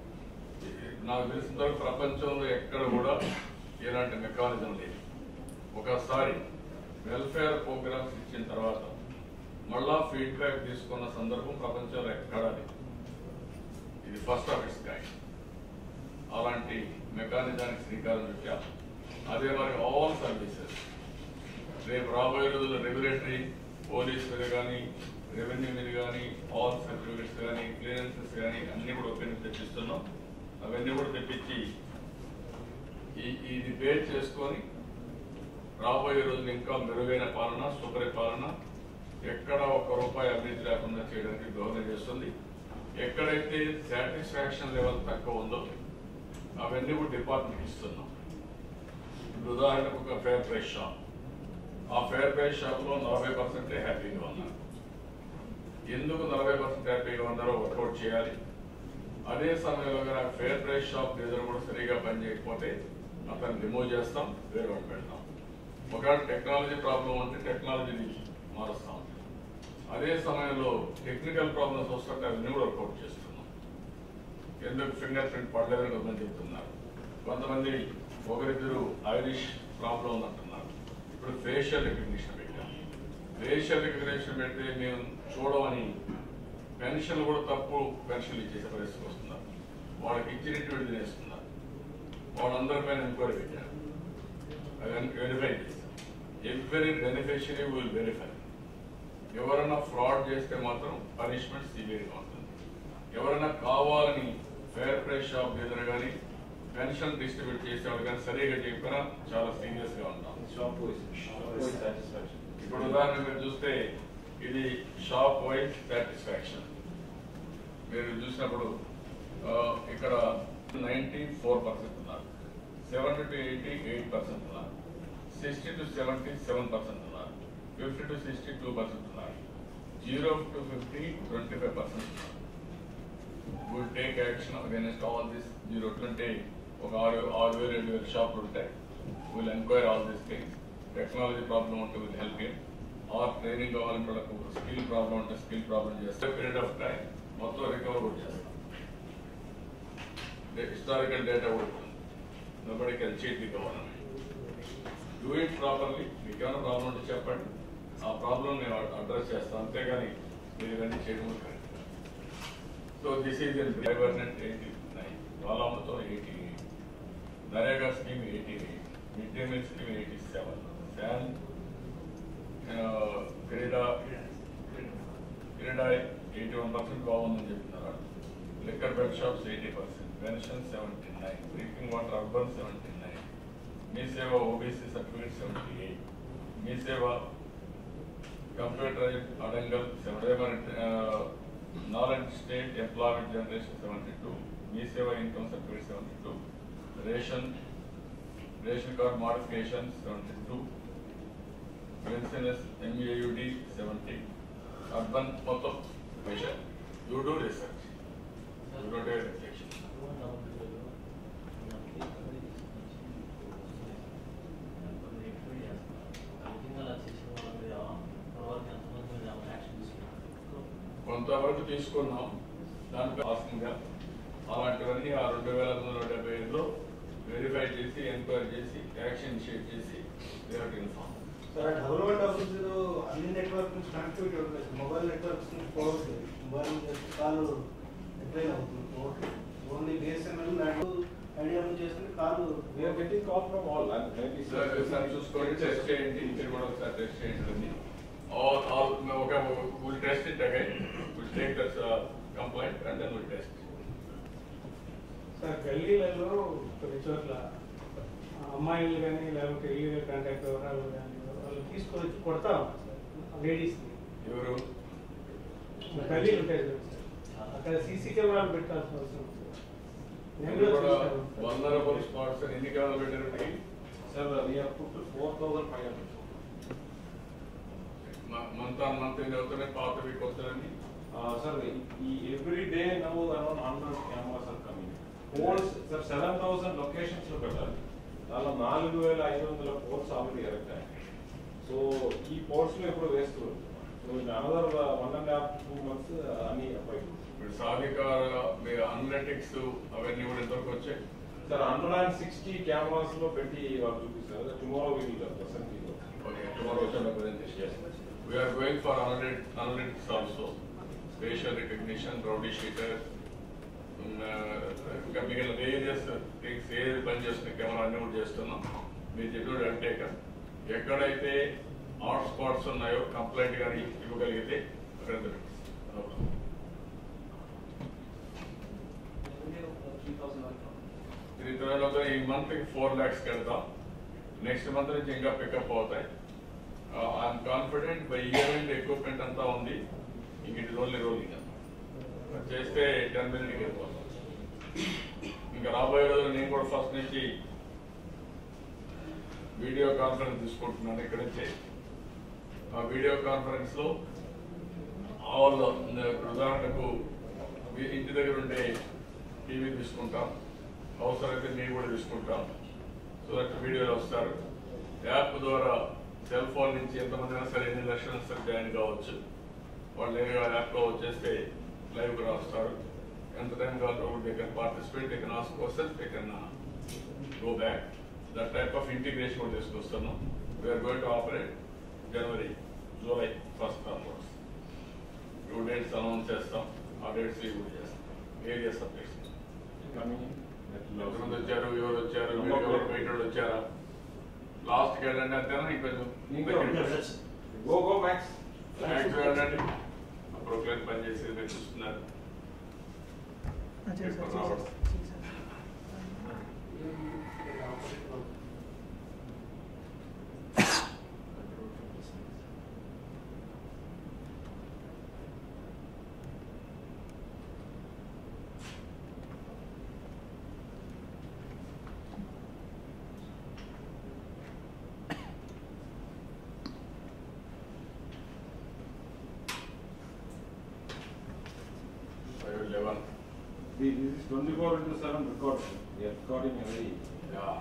నాకు తెలిసిన వరకు ప్రపంచంలో ఎక్కడ కూడా ఇలాంటి మెకానిజం లేదు ఒకసారి వెల్ఫేర్ ప్రోగ్రామ్స్ ఇచ్చిన తర్వాత మళ్ళా ఫీడ్బ్యాక్ తీసుకున్న సందర్భం ప్రపంచంలో ఎక్కడా లేదు ఇది ఫస్ట్ ఆఫ్ ఇట్స్ కైండ్ అలాంటి మెకానిజానికి శ్రీకారం చుట్టాం అదే మరి ఆల్ సర్వీసెస్ రేపు రాబోయే రోజుల్లో రెగ్యులేటరీ పోలీస్ మీద కానీ రెవెన్యూ మీద కానీ ఆల్ సర్టిఫికెట్స్ కానీ క్లియరెన్సెస్ కానీ అన్ని కూడా ఓపెన్ తెప్పిస్తున్నాం అవన్నీ కూడా తెప్పించి ఈ ఇది బేస్ చేసుకొని రాబోయే రోజులు ఇంకా మెరుగైన పాలన సుపరిపాలన ఎక్కడ ఒక్క రూపాయి అభివృద్ధి లేకుండా చేయడానికి దోహదం చేస్తుంది ఎక్కడైతే సాటిస్ఫాక్షన్ లెవెల్ తక్కువ ఉందో అవన్నీ కూడా డిపార్ట్మెంట్ ఇస్తున్నాం ఇప్పుడు ఉదాహరణకు ఒక ఫేర్ ప్రైస్ షాప్ ఆ ఫేర్ ప్రైస్ షాప్ లో నలభై పర్సెంటే హ్యాపీగా ఉన్నారు ఎందుకు నలభై పర్సెంట్ హ్యాపీగా ఉన్నారో వర్కౌట్ చేయాలి అదే సమయంలో కనుక ఫేర్ ప్రైస్ షాప్ లీడర్ కూడా సరిగా పనిచేయకపోతే అతను రిమూవ్ చేస్తాం వేరే వాడు పెడతాం ఒకవేళ టెక్నాలజీ ప్రాబ్లం ఉంటే టెక్నాలజీని మారుస్తాం అదే సమయంలో టెక్నికల్ ప్రాబ్లమ్స్ వస్తుంటే అవన్నీ కూడా వర్కౌట్ చేస్తున్నాం ఎందుకు ఫింగర్ ప్రింట్ పడలేదని కొంతమంది చెప్తున్నారు కొంతమంది ఒకరిద్దరు ఐరిష్ ప్రాబ్లం ఉందంటున్నారు ఇప్పుడు ఫేషియల్ రికగ్నిషన్ పెట్టాం ఫేషియల్ రికగ్నిషన్ పెడితే మేము చూడమని పెన్షన్ కూడా తప్పు పెన్షన్లు ఇచ్చేసే పరిస్థితి వస్తున్నారు వాళ్ళకి ఇచ్చినటువంటి తినేస్తున్నారు వాళ్ళందరిపైన ఎంక్వైరీ పెట్టారు అది వెరిఫై చేస్తాం ఎవ్రీ బెనిఫిషియరీ విల్ వెరిఫై ఎవరైనా ఫ్రాడ్ చేస్తే మాత్రం పనిష్మెంట్ సివియర్గా ఉంటుంది ఎవరైనా కావాలని ఫేర్ ప్రైస్ షాప్ లీడర్ కానీ పెన్షన్ డిస్ట్రిబ్యూట్ చేసేవాళ్ళు కానీ సరిగా చెప్పినా చాలా సీరియస్ గా ఉంటాం షాప్ వైస్ సాటిస్ఫాక్షన్ ఇప్పుడు ఉదాహరణ మీరు చూస్తే ఇది షాప్ వైజ్ సాటిస్ఫాక్షన్ మీరు చూసినప్పుడు ఆ, ఇక్కడ నైన్టీ ఫోర్ పర్సెంట్ ఉన్నారు seventy to eighty eight percent ఉన్నారు sixty to seventy seven percent ఉన్నారు fifty to sixty two percent ఉన్నారు zero to fifty twenty five percent ఉన్నారు will take action against all this zero twenty ఒక ఆరు ఆరు వేలు ఏడు వేలు షాపులు ఉంటాయి will enquire all this things technology problem ఉంటే will help him or training కావాలంటే వాళ్ళకు స్కిల్ ప్రాబ్లం ఉంటే స్కిల్ ప్రాబ్లం చేస్తే పీరియడ్ ఆఫ్ టైం మొత్తం రికవర్ కూడా చేస్తాం హిస్టారికల్ డేటా కూడా nobody can cheat the government do it properly మీకు ఏమైనా ప్రాబ్లం ఉంటే చెప్పండి ఆ ప్రాబ్లం నేను అడ్రస్ చేస్తాను అంతేగాని మీరు ఇవన్నీ చేయడం కూడా correct కాదు. So this is in government eighty nine వాళ్ళ మొత్తం eighty eight NREGA scheme eighty eight mid day meal scheme eighty seven శాన్ క్రీడా క్రీడా ఎయిటీ వన్ పర్సెంట్ బాగుందని చెప్తున్నారు liquor bed shops eighty percent pension seventy nine drinking water urban seventy nine Mee Seva OBC certificate seventy eight Mee Seva computer Adangal seventy knowledge state employment generation seventy two Mee Seva income certificate seventy two ration ration card modification seventy two NCNS MAUD seventy urban మొత్తం విషయం you do research you do the reflection కొంతవరకు తీసుకున్నాం దాంట్లో ఆసంగా అలాంటివన్నీ ఆ రెండు వేల తొమ్మిది వందల డెబ్బై ఐదులో వెరిఫై చేసి ఎంక్వైరీ చేసి యాక్షన్ ఇనిషియేట్ చేసి ఇన్ఫార్మ్ సార్ డెవలప్మెంట్ ఆఫీసర్ అన్ని నెట్వర్క్ నుంచి కనెక్టివిటీ ఉంటుంది మొబైల్ నెట్వర్క్స్ నుంచి పోవట్లేదు మొబైల్ కాల్ రిప్లై అవుతుంది పోవట్లేదు ఓన్లీ బిఎస్ఎన్ఎల్ నాకు ఐడియా నుంచి చేస్తుంది call We are getting call from all, and maybe. Sir ఒకసారి చూసుకోండి టెస్ట్ చేయండి మీరు కూడా ఒకసారి టెస్ట్ చేయండి ఆల్ ఆల్ ఒక will test it again will take that complaint and then will test sir గల్లీలలో కొన్ని చోట్ల అమ్మాయిలు కానీ లేకపోతే ఇల్లీగల్ కాంటాక్ట్ వివరాలు కానీ వాళ్ళు తీసుకొని వచ్చి కొడతా ఉన్నారు సార్ లేడీస్ని ఎవరు గల్లీలు ఉంటాయి కదా సార్ అక్కడ సీసీ కెమెరాలు పెట్టాల్సిన అవసరం ఉంది సార్. నేను మీరు కూడా కూడా చూశాను సార్. వల్నరబుల్ స్పాట్స్ ఎన్ని కావాలి పెట్టారు Sir, we have put four thousand five hundred. Month on month ఎన్ని అవుతున్నాయి పాతవి కొత్తవి Uh, sir, e- every day now around hundred cameras are coming. Polls, sir, seven thousand locations లో పెట్టాలి. దానిలో నాలుగు వేల ఐదు వందల పోల్స్ ఆల్రెడీ ఎరక్టాయి సో ఈ పోల్స్ లో ఇప్పుడు వేస్తూ so another one and half two months అన్ని అప్లై ఇప్పుడు సాధికార మీ అనలిటిక్స్ అవన్నీ కూడా ఎంతవరకు వచ్చాయి sir hundred and sixty cameras లో పెట్టి వాళ్ళు చూపిస్తారు tomorrow will present okay tomorrow presentation We are going for analyt- analytics also, facial recognition, rowdy shooter, మిగిలిన వేరియస్ థింగ్స్ ఏది పని చేస్తున్న కెమెరా అన్ని కూడా చేస్తున్నాం మీరు చెప్పిన వెంటేక ఎక్కడైతే హాట్ స్పాట్స్ ఉన్నాయో కంప్లైంట్ కానీ ఇవ్వగలిగితే అక్కడ దొరుకుతుంది. త్రీ థౌసండ్ ఈ మంత్ ఫోర్ ల్యాక్స్ కడతాం నెక్స్ట్ మంత్ నుంచి ఇంకా పికప్ అవుతాయి I'm confident by year and equipment అంతా ఉంది ఇంక ఇట్ ఓన్లీ రోలింగ్ చేస్తే టెన్ మినిట్ వెళ్ళిపోతాం ఇంకా రాబోయే రోజులు నేను కూడా ఫస్ట్ నుంచి వీడియో కాన్ఫరెన్స్ తీసుకుంటున్నాను ఇక్కడ నుంచి ఆ వీడియో కాన్ఫరెన్స్ లో ఆల్ ఇప్పుడు ఉదాహరణకు మీ ఇంటి దగ్గర ఉండే టీవీ తీసుకుంటాం అవసరమైతే నేను కూడా తీసుకుంటాం సో దట్ వీడియోలు వస్తారు యాప్ ద్వారా సెల్ ఫోన్ నుంచి ఎంతమంది అయినా సరే ఎన్ని లక్షలు సరే జాయిన్ కావచ్చు వాళ్ళు నేరుగా యాప్లో వచ్చేస్తే లైవ్ గా వస్తారు ఎంత టైం కావాలో they can participate they can ask questions they can go back that type of integration కూడా తీసుకొస్తున్నాం we're going to operate January July first offers two dates announce చేస్తాం ఆ డేట్స్ కూడా చేస్తాం ఏరియా సబ్జెక్ట్స్ ఎంతమంది వచ్చారు ఎవరు వచ్చారు మీరు ఎవరు బయట వాళ్ళు వచ్చారా లాస్ట్ కి వెళ్ళండి అంతేనా ఇంకొంచెం గో గో మ్యాక్స్ మ్యాక్స్ వెళ్ళండి ప్రొక్లేన్ పని చేసేది మీరు చూస్తున్నారు ఎప్పుడు రావడం. Five eleven. This is twenty-four into seven record, we are recording every. Yeah.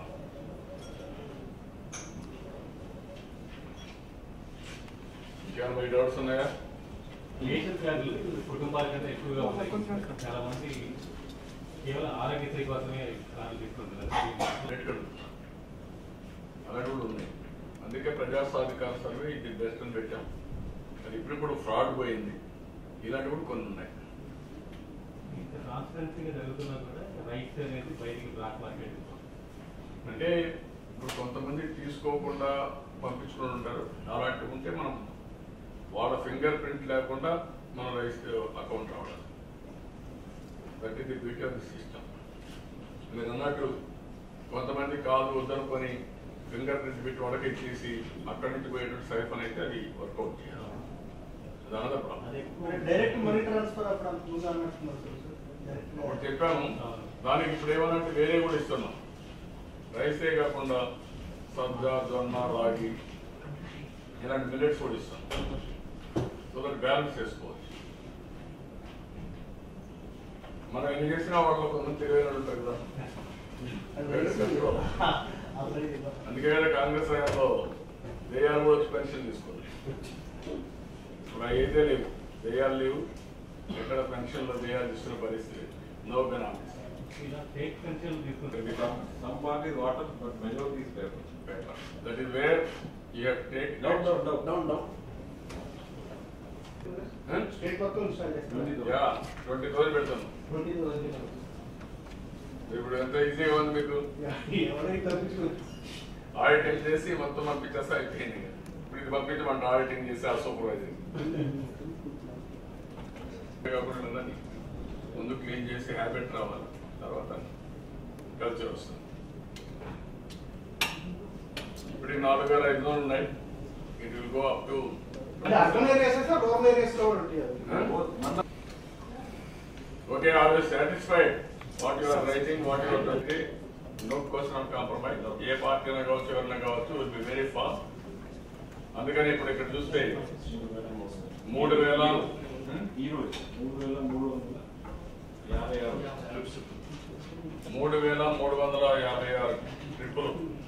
ఇంకేమైనా మీ డౌట్స్ ఉన్నాయా రిలేషన్ వ్యాధులు కుటుంబాల కంటే ఎక్కువగా ఉన్నాయి చాలా మంది కేవలం ఆరోగ్యశ్రీ కోసమే కార్డు తీసుకుంటున్నారు అన్నిటికీ అలాంటి కూడా ఉన్నాయి అందుకే ప్రజాస్వాధికార సర్వే ఇది బెస్ట్ అని పెట్టాం అది ఇప్పుడు కూడా ఫ్రాడ్ పోయింది ఇలాంటివి కూడా కొన్ని ఉన్నాయి ఇంత ట్రాన్స్పరెన్సీగా జరుగుతున్నా కూడా రైట్స్ అనేది బయటికి బ్లాక్ మార్కెట్ అంటే ఇప్పుడు కొంతమంది తీసుకోకుండా పంపించుకొని ఉంటారు అలాంటివి ఉంటే మనం వాళ్ళ ఫింగర్ ప్రింట్ లేకుండా మన రైస్ అకౌంట్ రావడం that is the beauty of the system మీరు అన్నట్టు కొంతమంది కాదు వద్దనుకొని ఫింగర్ ప్రింట్ పెట్టి వాళ్ళకి ఇచ్చేసి అక్కడి నుంచి పోయేటువంటి సైఫన్ అయితే అది వర్కౌట్ చేయాలి అది అనదర్ ప్రాబ్లం అది ఎక్కువ డైరెక్ట్ మనీ ట్రాన్స్ఫర్ అప్పుడు అంత ముందు అన్నట్టున్నారు సార్ డైరెక్ట్ ఒకటి చెప్పాము దానికి ఇప్పుడు ఏమన్నట్టు వేరే కూడా ఇస్తున్నాం రైసే కాకుండా సబ్జ జొన్న రాగి ఇలాంటి మిల్లెట్స్ కూడా ఇస్తాం సో దట్ బ్యాలెన్స్ చేసుకోవచ్చు మనం ఎన్ని చేసినా వాళ్ళు కొంచెం తెలియని వాళ్ళు ఉంటారు కదా Control. అందుకే కదా కాంగ్రెస్ హయాంలో దేయాలు కూడా వచ్చి పెన్షన్ తీసుకుంది ఇప్పుడు అయితే లేవు దేయాలు లేవు ఎక్కడ పెన్షన్లో దేయాలు తీసుకునే పరిస్థితి నో బెనామీస్ ఇలా ఫేక్ పెన్షన్ తీసుకుంటారు Some part is water, but majority is paper. That is where you have take Down, down, down. Down down state మొత్తం ఇన్స్టాల్ చేస్తాం యా ట్వంటీ థౌసండ్ పెడతాను ట్వంటీ థౌసండ్ ఇప్పుడు ఎంత ఈజీగా ఉంది మీకు ఎవరికి తప్పించుకోవచ్చు ఆడిటింగ్ చేసి మొత్తం పంపించేస్తే అయిపోయింది ఇప్పుడు ఇది పంపించమంట ఆడిటింగ్ చేసి ఆ సూపర్వైజింగ్ కాకుండా ఉన్నది ముందు క్లీన్ చేసి హ్యాబిట్ రావాలి తర్వాత కల్చర్ వస్తుంది ఇప్పుడు ఈ నాలుగు వేల ఐదు వందలు ఉన్నాయి it will go up to అంటే అర్బన్ ఏరియాస్ రూరల్ ఏరియాస్ లో కూడా ఉంటాయి అవి. Okay are you satisfied what you are writing what you are writing no question of compromise a party అయినా కావచ్చు ఎవరైనా కావచ్చు విల్ బి వెరీ ఫాస్ట్ అందుకని ఇప్పుడు ఇక్కడ చూస్తే మూడు వేల ఈ రోజు మూడు వేల మూడు వందల యాభై ఆరు మూడు వేల మూడు వందల యాభై ఆరు ట్రిప్పులు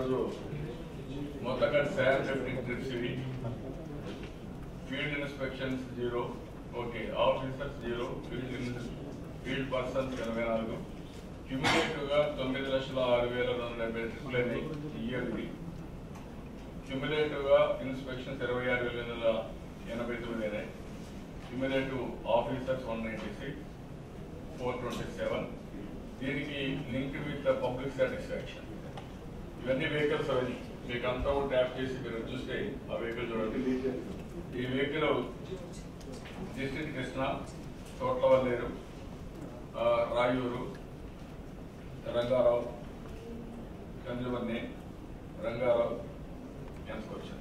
ఈరోజు మొత్తకట్ శాన్ సెఫ్టిక్ ట్రిప్స్ ఇవి field inspections zero okay officers zero field field persons ఎనభై నాలుగు క్యూములేటివ్ గా తొమ్మిది లక్షల ఆరు వేల రెండు వందల డెబ్బై ట్రిప్లు అయినాయి ఇయర్ ఇది క్యూములేటివ్ గా ఇన్స్పెక్షన్స్ ఇరవై ఆరు వేల ఎనిమిది వందల ఎనభై తొమ్మిది అయినాయి cumulative officers one ninety six four twenty seven దీనికి లింక్ విత్ పబ్లిక్ సాటిస్ఫాక్షన్ ఇవన్నీ వెహికల్స్ అవన్నీ మీకు అంతా కూడా ట్యాప్ చేసి మీరు చూస్తే ఆ వెహికల్ చూడండి ఈ వెహికల్ డిస్ట్రిక్ట్ కృష్ణ తోట్లవల్లేరు ఆ, రాయూరు రంగారావు కన్జ్యూమర్ నేమ్ రంగారావు ఎంచుకొచ్చారు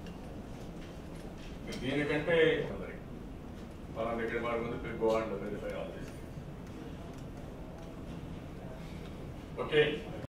దీనికంటే మనం దగ్గర మారుకుంది go and verify all this okay